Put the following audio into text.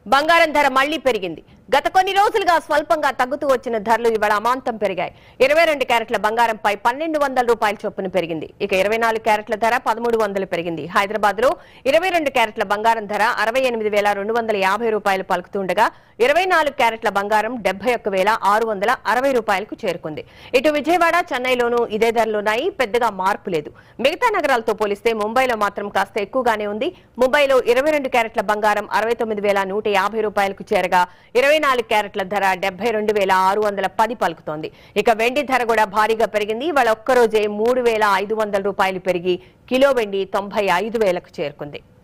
బంగారం ధర మళ్లీ పెరిగింది గత కొన్ని రోజులుగా స్వల్పంగా తగ్గుతూ వచ్చిన ధరలు ఇవాళ అమాంతం పెరిగాయి ఇరవై రెండు క్యారెట్ల బంగారంపై పన్నెండు వందల రూపాయల చొప్పున పెరిగింది ఇక ఇరవై నాలుగు క్యారెట్ల ధర పదమూడు వందలు పెరిగింది హైదరాబాద్ లో ఇరవై రెండు క్యారెట్ల బంగారం ధర అరవై ఎనిమిది వేల రెండు వందల యాభై రూపాయలు పలుకుతుండగా ఇరవై నాలుగు క్యారెట్ల బంగారం డెబ్బై ఒక్క వేల ఆరు వందల అరవై రూపాయలకు చేరుకుంది ఇటు విజయవాడ చెన్నైలోనూ ఇదే ధరలున్నాయి పెద్దగా మార్పు లేదు మిగతా నగరాలతో పోలిస్తే ముంబైలో మాత్రం కాస్త ఎక్కువగానే ఉంది ముంబైలో ఇరవై రెండు క్యారెట్ల బంగారం అరవై తొమ్మిది వేల నూట యాభై రూపాయలకు చేరగా ఇరవై నాలుగు క్యారెట్ల ధర డెబ్బై రెండు వేల ఆరు వందల పది పలుకుతోంది ఇక వెండి ధర కూడా భారీగా పెరిగింది ఇవాళ ఒక్కరోజే మూడు వేల ఐదు వందల రూపాయలు పెరిగి కిలో వెండి తొంభై ఐదు వేలకు చేరుకుంది